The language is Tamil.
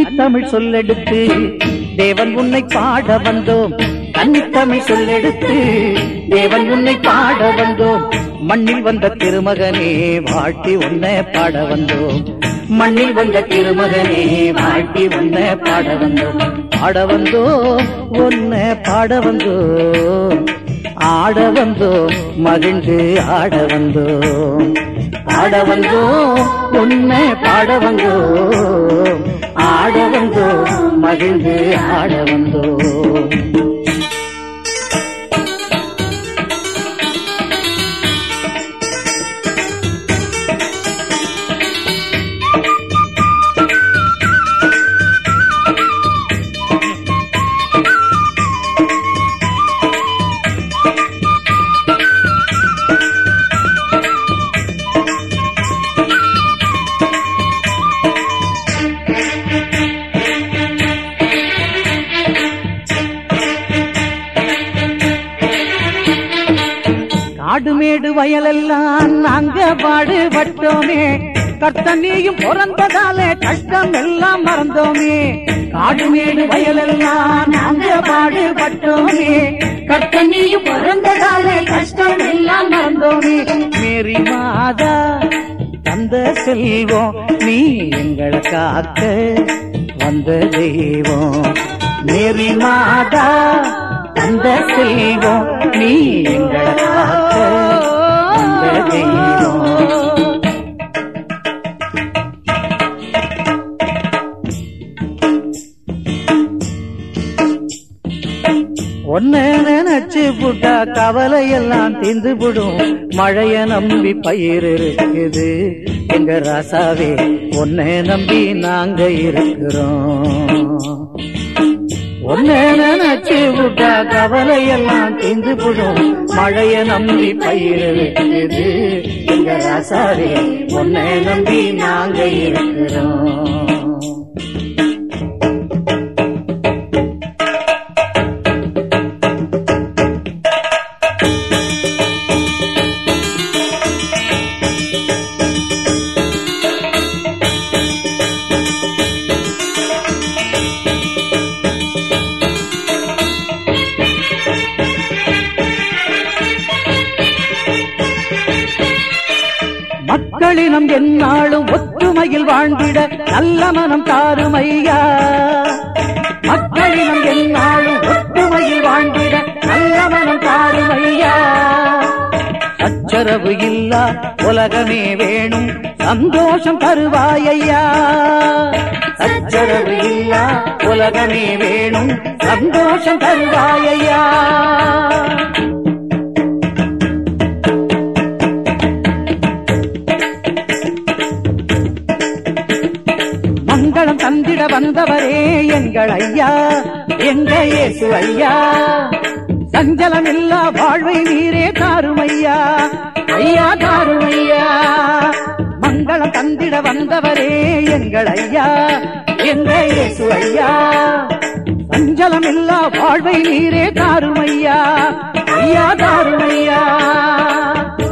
கன்னித்தமிழ் சொல்லெடுத்து தேவன் உன்னை பாட வந்தோம் கன்னித்தமிழ் சொல்லெடுத்து தேவன் உன்னை பாட வந்தோம் மண்ணில் வந்த திருமகனே வாழ்த்தி உன்னை பாட வந்தோம் மண்ணில் வந்த திருமகனே வாழ்த்தி உன்னை பாட வந்தோம் பாட வந்தோம் உன்னை பாட வந்தோம் ஆட வந்தோம் மகிழ்ந்து ஆட வந்தோம் பாட வந்தோம் உன்னை பாட வந்தோம் ஆட வந்தோம் மகிழ்ந்து ஆட வந்தோம் காடுமேடு வயலெல்லாம் நாங்க பாடுபட்டோமே கர்த்தனியும் பிறந்ததாலே கஷ்டம் எல்லாம் மறந்தோமே காடுமேடு வயலெல்லாம் நாங்க பாடுபட்டோமே கர்த்தனியும் பிறந்ததாலே கஷ்டம் எல்லாம் மறந்தோமே மேரி மாதா தந்த செல்வம் நீ எங்களை காக்க வந்த தெய்வம் மேரி மாதா தந்த செல்வம் நீ எங்களை காக்க வந்த தெய்வம் ஒன்ன நினைச்சு புட்டா கவலை எல்லாம் தீந்து விடும் மழைய நம்பி பயிர் இருக்குது எங்க ராசாவே உன்னை நம்பி நாங்க இருக்கிறோம் ஒன்ன நினைச்சு விட்டா கவலை எல்லாம் தீந்து விடும் மழைய நம்பி பயிர் இருக்குது எங்க ராசாவே உன்னை நம்பி நாங்க இருக்கிறோம் மக்களினம் எந்நாளும் ஒற்றுமையில் வாழ்ந்திட நல்ல மனம் தாருமையா மக்களினம் எந்நாளும் ஒற்றுமையில் வாழ்ந்திட நல்ல மனம் தாருமையா சச்சரவு இல்லா உலகமே வேணும் சந்தோஷம் தருவாயையா சச்சரவு இல்லா உலகமே வேணும் சந்தோஷம் தருவாயையா மங்களம் தந்திட வந்தவரே எங்கள் ஐயா எங்க இயேசு ஐயா சஞ்சலம் இல்லா வாழ்வை நீரே தாருமையா ஐயா தாருமையா மங்களம் தந்திட வந்தவரே எங்கள் ஐயா எங்க இயேசு ஐயா சஞ்சலம் இல்லா வாழ்வை நீரே தாருமையா ஐயா தாருமையா